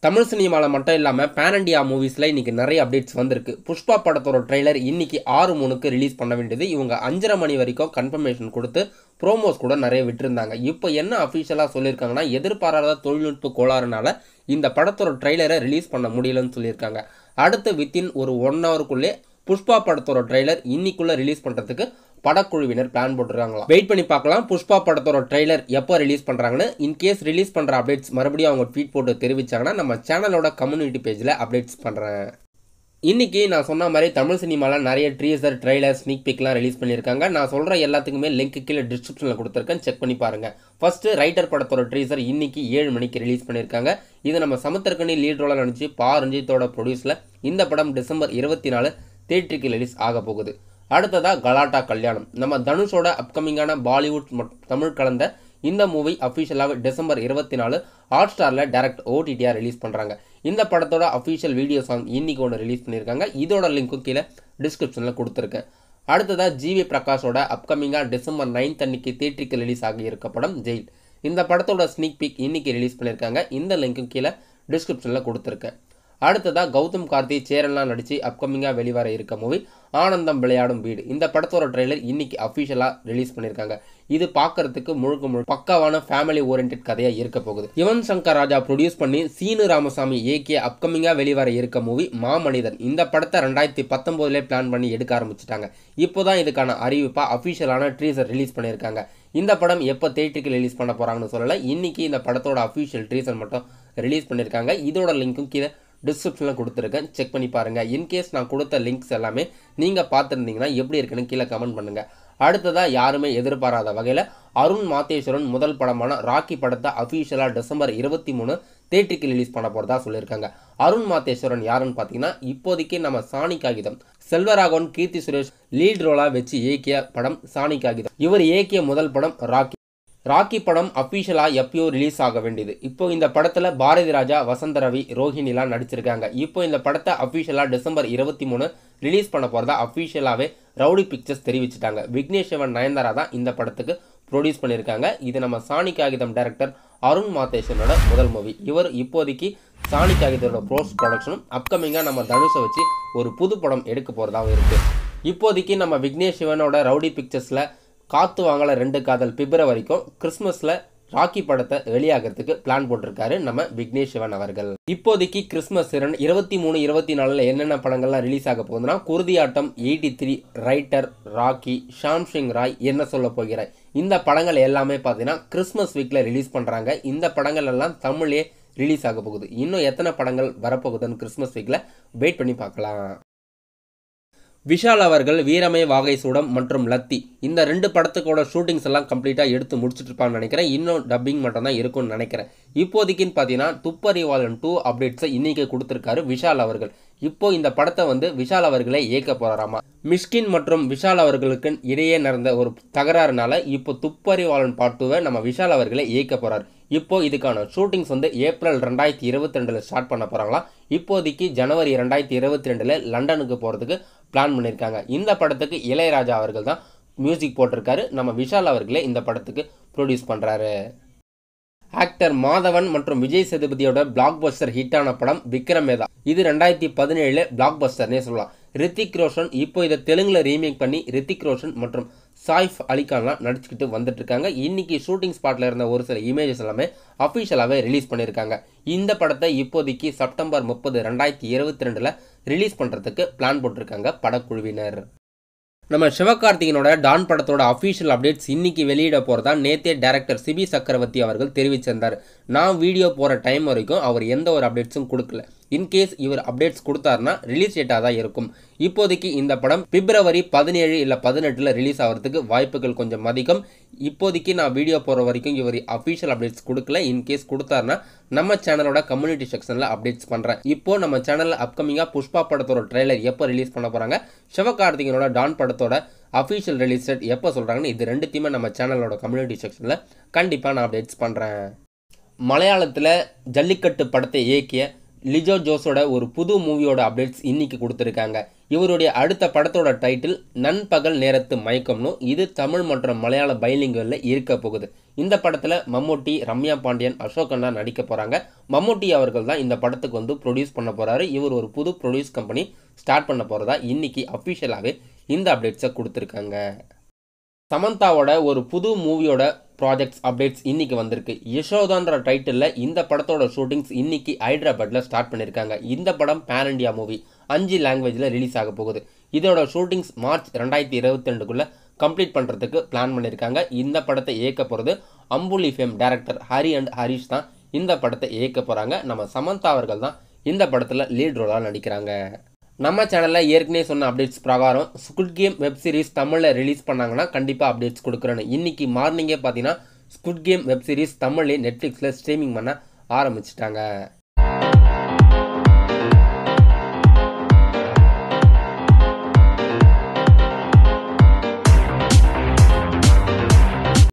தமிழ் சினிமாவில் மட்டும் இல்லாமல் பேன் இண்டியா மூவிஸில் இன்னைக்கு நிறைய அப்டேட்ஸ் வந்திருக்கு புஷ்பா படத்தோட ட்ரெய்லர் இன்னைக்கு ஆறு மூணுக்கு ரிலீஸ் பண்ண வேண்டியது இவங்க அஞ்சரை மணி வரைக்கும் கன்ஃபர்மேஷன் கொடுத்து ப்ரோமோஸ் கூட நிறைய விட்டுருந்தாங்க இப்போ என்ன அஃபிஷியலாக சொல்லியிருக்காங்கன்னா எதிர்பாராத தொழில்நுட்ப கோளாறுனால இந்த படத்தோட ட்ரெய்லரை ரிலீஸ் பண்ண முடியலன்னு சொல்லியிருக்காங்க அடுத்து வித்தின் ஒரு ஒன் ஹவருக்குள்ளே புஷ்பா படத்தோட ட்ரெய்லர் இன்னைக்குள்ள ரிலீஸ் பண்ணுறதுக்கு படக்குழுவினர் பிளான் போட்டுருக்காங்களாம் வெயிட் பண்ணி பார்க்கலாம் புஷ்பா படத்தோட ட்ரெய்லர் எப்போ ரிலீஸ் பண்ணுறாங்கன்னு இன்கேஸ் ரிலீஸ் பண்ணுற அப்டேட்ஸ் மறுபடியும் அவங்க ட்வீட் போட்டு தெரிவிச்சாங்கன்னா நம்ம சேனலோட கம்யூனிட்டி பேஜில் அப்டேட்ஸ் பண்ணுறேன் இன்னைக்கு நான் சொன்ன மாதிரி தமிழ் சினிமாவில் நிறைய ட்ரீசர் ட்ரெய்லர் ஸ்னீக் பிக்லாம் ரிலீஸ் பண்ணியிருக்காங்க நான் சொல்கிற எல்லாத்துக்குமே லிங்க் கீழே டிஸ்கிரிப்ஷனில் கொடுத்துருக்கேன் செக் பண்ணி பாருங்கள் ஃபஸ்ட்டு ரைட்டர் படத்தோட ட்ரீசர் இன்னைக்கு ஏழு மணிக்கு ரிலீஸ் பண்ணியிருக்காங்க இது நம்ம சமுத்திரக்கணி லீட் ரோலாக நினச்சி பா ரஞ்சித்தோட ப்ரொடியூஸில் இந்த படம் டிசம்பர் இருபத்தி நாலு தேட்டருக்கு ரிலீஸ் ஆக போகுது அடுத்ததாக கலாட்டா கல்யாணம் நம்ம தனுஷோட அப்கமிங்கான பாலிவுட் மற்றும் தமிழ் கலந்த இந்த மூவி அஃபிஷியலாக டிசம்பர் இருபத்தி நாலு ஹாட் ஸ்டாரில் டேரக்ட் ஓடிடியாக ரிலீஸ் பண்ணுறாங்க இந்த படத்தோட அஃபிஷியல் வீடியோ சாங் இன்னைக்கு ஒன்று ரிலீஸ் பண்ணியிருக்காங்க இதோட லிங்க்கும் கீழே டிஸ்கிரிப்ஷனில் கொடுத்துருக்கேன் அடுத்ததாக ஜிவி பிரகாஷோட அப்கமிங்காக டிசம்பர் நைன்த் அன்னைக்கு தேட்டருக்கு ரிலீஸ் ஆகி இருக்க படம் ஜெயில் இந்த படத்தோட ஸ்னீக் பிக் இன்னைக்கு ரிலீஸ் பண்ணியிருக்காங்க இந்த லிங்க்கும் கீழே டிஸ்கிரிப்ஷனில் கொடுத்துருக்கேன் அடுத்ததாக கௌதம் கார்த்தி சேரன்லாம் நடித்து அப்கமிங்காக வெளிவர இருக்க மூவி ஆனந்தம் விளையாடும் வீடு இந்த படத்தோட ட்ரெய்லர் இன்னைக்கு அஃபிஷியலாக ரிலீஸ் பண்ணியிருக்காங்க இது பார்க்கறதுக்கு முழுக்க முழு பக்காவான ஃபேமிலி ஓரியன்ட் கதையாக இருக்க போகுது யுவன் சங்கர் ராஜா ப்ரொடியூஸ் பண்ணி சீனு ராமசாமி இயக்கிய அப்கமிங்காக வெளிவர இருக்க மூவி மாமனிதன் இந்த படத்தை ரெண்டாயிரத்தி பத்தொம்போதுலேயே பிளான் பண்ணி எடுக்க ஆரம்பிச்சிட்டாங்க இப்போதான் இதுக்கான அறிவிப்பாக அஃபிஷியலான ட்ரீசர் ரிலீஸ் பண்ணியிருக்காங்க இந்த படம் எப்போ தேட்டருக்கு ரிலீஸ் பண்ண போகிறாங்கன்னு சொல்லலை இன்னைக்கு இந்த படத்தோட அஃபிஷியல் ட்ரீசர் மட்டும் ரிலீஸ் பண்ணியிருக்காங்க இதோட லிங்க்கும் கீழே டிஸ்கிரிப்ஷனில் கொடுத்துருக்கேன் செக் பண்ணி பாருங்கள் இன்கேஸ் நான் கொடுத்த லிங்க்ஸ் எல்லாமே நீங்கள் பார்த்துருந்தீங்கன்னா எப்படி இருக்குன்னு கீழே கமெண்ட் பண்ணுங்கள் அடுத்ததாக யாருமே எதிர்பாராத வகையில் அருண் மாத்தேஸ்வரன் முதல் படமான ராக்கி படத்தை அஃபீஷியலாக டிசம்பர் இருபத்தி மூணு தேட்டருக்கு ரிலீஸ் பண்ண போகிறதா சொல்லியிருக்காங்க அருண் மாத்தேஸ்வரன் யாருன்னு பார்த்தீங்கன்னா இப்போதைக்கு நம்ம சாணி காகிதம் செல்வராகவன் கீர்த்தி சுரேஷ் லீட் ரோலாக வச்சு இயக்கிய படம் சாணி காகிதம் இவர் இயக்கிய முதல் படம் ராக்கி ராக்கி படம் அஃபீஷியலாக எப்பயோ ரிலீஸ் ஆக வேண்டியது இப்போ இந்த படத்தில் பாரதி ராஜா வசந்த ரவி ரோஹிணிலாம் நடிச்சிருக்காங்க இப்போ இந்த படத்தை அஃபீஷியலாக டிசம்பர் இருபத்தி மூணு ரிலீஸ் பண்ண போகிறதா அஃபீஷியலாகவே ரவுடி பிக்சர்ஸ் தெரிவிச்சிட்டாங்க விக்னேஷ் சிவன் நயன்தாரா தான் இந்த படத்துக்கு ப்ரொடியூஸ் பண்ணியிருக்காங்க இது நம்ம சாணி காகிதம் டைரக்டர் அருண் மாத்தேஸ்வரனோட முதல் மூவி இவர் இப்போதைக்கு சாணி காகிதத்தோட போஸ்ட் ப்ரொடக்ஷனும் அப்கமிங்காக நம்ம தனுஷை வச்சு ஒரு புது படம் எடுக்க போகிறதாகவும் இருக்குது இப்போதைக்கு நம்ம விக்னேஷ் சிவனோட ரவுடி பிக்சர்ஸில் காத்து வாங்கல ரெண்டு காதல் பிப்ரவரிக்கும் கிறிஸ்மஸில் ராக்கி படத்தை வெளியாகிறதுக்கு பிளான் போட்டிருக்காரு நம்ம விக்னேஷ் சிவன் அவர்கள் இப்போதைக்கு கிறிஸ்மஸ் இரண்டு இருபத்தி மூணு இருபத்தி நாலில் என்னென்ன படங்கள்லாம் ரிலீஸ் ஆக போகுதுன்னா Kuruthiyattam eighty three writer Rocky Shyam Singh Roy Enna Solla போகிறாய் இந்த படங்கள் எல்லாமே பார்த்தீங்கன்னா கிறிஸ்மஸ் வீக்கில் ரிலீஸ் பண்ணுறாங்க இந்த படங்கள் எல்லாம் தமிழ்லேயே ரிலீஸ் ஆக போகுது இன்னும் எத்தனை படங்கள் வரப்போகுதுன்னு கிறிஸ்மஸ் வீக்கில் வெயிட் பண்ணி பார்க்கலாம் விஷால் அவர்கள் வீரமே வாகை சூடம் மற்றும் லத்தி இந்த ரெண்டு படத்துக்கோட ஷூட்டிங்ஸ் எல்லாம் கம்ப்ளீட்டாக எடுத்து முடிச்சுட்டு இருப்பான்னு நினைக்கிறேன் இன்னும் டப்பிங் மட்டும் தான் இருக்கும்னு நினைக்கிறேன் இப்போதைக்குன்னு பார்த்தீங்கன்னா துப்பறிவாளன் டூ அப்டேட்ஸை இன்னைக்கு கொடுத்துருக்காரு விஷால் அவர்கள் இப்போ இந்த படத்தை வந்து விஷால் அவர்களே இயக்க போறாராமா மிஷ்கின் மற்றும் விஷால் அவர்களுக்கு இடையே நடந்த ஒரு தகராறுனால இப்போ துப்பறிவாளன் பாட்டுவை நம்ம விஷால் அவர்களே இயக்க போறார் இப்போ இதுக்கான ஷூட்டிங்ஸ் வந்து ஏப்ரல் ரெண்டாயிரத்தி இருபத்தி ரெண்டில் ஸ்டார்ட் பண்ண போகிறாங்களாம் இப்போதைக்கு ஜனவரி ரெண்டாயிரத்தி இருபத்தி ரெண்டில் லண்டனுக்கு போகிறதுக்கு பிளான் பண்ணியிருக்காங்க இந்த படத்துக்கு இளையராஜா அவர்கள் தான் மியூசிக் போட்டிருக்காரு நம்ம விஷால் அவர்களே இந்த படத்துக்கு ப்ரொடியூஸ் பண்ணுறாரு ஆக்டர் மாதவன் மற்றும் விஜய் சேதுபதியோட பிளாக் பஸ்டர் ஹிட்டான படம் விக்ரமேதா இது ரெண்டாயிரத்தி பதினேழுல பிளாக் பஸ்டர்னே சொல்லலாம் ரித்திக் ரோஷன் இப்போ இதை தெலுங்குல ரீமேக் பண்ணி ரித்திக் ரோஷன் மற்றும் சாய்ஃப் அலிகான்லாம் நடிச்சுக்கிட்டு வந்துட்டு இருக்காங்க இன்னைக்கு ஷூட்டிங் ஸ்பாட்ல இருந்த ஒரு சில இமேஜஸ் எல்லாமே அஃபிஷியலாகவே ரிலீஸ் பண்ணியிருக்காங்க இந்த படத்தை இப்போதைக்கு செப்டம்பர் முப்பது ரெண்டாயிரத்தி இருபத்தி ரெண்டில் ரிலீஸ் பண்ணுறதுக்கு பிளான் போட்டிருக்காங்க படக்குழுவினர் நம்ம சிவகார்த்திகனோட டான் படத்தோட அஃபீஷியல் அப்டேட்ஸ் இன்னைக்கு வெளியிட போகிறதா நேத்தே டேரக்டர் சிபி சக்கரவர்த்தி அவர்கள் தெரிவிச்சிருந்தார் நான் வீடியோ போகிற டைம் வரைக்கும் அவர் எந்த ஒரு அப்டேட்ஸும் கொடுக்கல இன்கேஸ் இவர் அப்டேட்ஸ் கொடுத்தாருன்னா ரிலீஸ் டேட்டாக தான் இருக்கும் இப்போதைக்கு இந்த படம் பிப்ரவரி பதினேழு இல்லை பதினெட்டில் ரிலீஸ் ஆகிறதுக்கு வாய்ப்புகள் கொஞ்சம் அதிகம் இப்போதைக்கு நான் வீடியோ போகிற வரைக்கும் இவர் அஃபீஷியல் அப்டேட்ஸ் கொடுக்கல இன்கேஸ் கொடுத்தாருன்னா நம்ம சேனலோட கம்யூனிட்டி செக்ஷனில் அப்டேட்ஸ் பண்ணுறேன் இப்போ நம்ம சேனலில் அப்கமிங்காக புஷ்பா படத்தோட ட்ரெய்லர் எப்போ ரிலீஸ் பண்ண போகிறாங்க சிவகார்த்திகனோட டான் படத்தோட அஃபீஷியல் ரிலீஸ் டேட் எப்போ சொல்கிறாங்கன்னு இது ரெண்டுத்தையுமே நம்ம சேனலோட கம்யூனிட்டி செக்ஷனில் கண்டிப்பாக நான் அப்டேட்ஸ் பண்ணுறேன் மலையாளத்தில் ஜல்லிக்கட்டு படத்தை இயக்கிய லிஜோ ஜோஸோட ஒரு புது மூவியோட அப்டேட்ஸ் இன்னைக்கு கொடுத்துருக்காங்க இவருடைய அடுத்த படத்தோட டைட்டில் நண்பகல் நேரத்து மயக்கம்னு இது தமிழ் மற்றும் மலையாள பைலிங்குகளில் இருக்க போகுது இந்த படத்தில் மம்முட்டி ரம்யா பாண்டியன் அசோகண்ணா நடிக்க போகிறாங்க மம்முட்டி அவர்கள் தான் இந்த படத்துக்கு வந்து ப்ரொடியூஸ் பண்ண போகிறாரு இவர் ஒரு புது ப்ரொடியூஸ் கம்பெனி ஸ்டார்ட் பண்ண போகிறதா இன்னைக்கு அஃபிஷியலாகவே இந்த அப்டேட்ஸை கொடுத்துருக்காங்க சமந்தாவோட ஒரு புது மூவியோட ப்ராஜெக்ட்ஸ் அப்டேட்ஸ் இன்னைக்கு வந்திருக்கு யசோதான்ற டைட்டிலில் இந்த படத்தோட ஷூட்டிங்ஸ் இன்னைக்கு ஹைதராபாத்தில் ஸ்டார்ட் பண்ணியிருக்காங்க இந்த படம் பேன் இண்டியா மூவி அஞ்சு லாங்குவேஜில் ரிலீஸ் ஆக போகுது இதோட ஷூட்டிங்ஸ் மார்ச் ரெண்டாயிரத்தி இருபத்தி ரெண்டுக்குள்ளே கம்ப்ளீட் பண்ணுறதுக்கு பிளான் பண்ணியிருக்காங்க இந்த படத்தை இயக்க போகிறது Ambuli fame director Hari and Harish தான் இந்த படத்தை இயக்க போகிறாங்க நம்ம சமந்தா அவர்கள் தான் இந்த படத்தில் லீட் ரோலாக நடிக்கிறாங்க நம்ம சேனலில் ஏற்கனவே சொன்ன அப்டேட்ஸ் பிரகாரம் ஸ்குட் கேம் வெப் சீரிஸ் தமிழில் ரிலீஸ் பண்ணாங்கன்னா கண்டிப்பாக அப்டேட்ஸ் கொடுக்குறேன்னு இன்றைக்கி மார்னிங்கே பார்த்தீங்கன்னா ஸ்குட் கேம் வெப் சீரிஸ் தமிழ்லேயே நெட்ஃப்ளிக்ஸில் ஸ்ட்ரீமிங் பண்ண ஆரம்பிச்சிட்டாங்க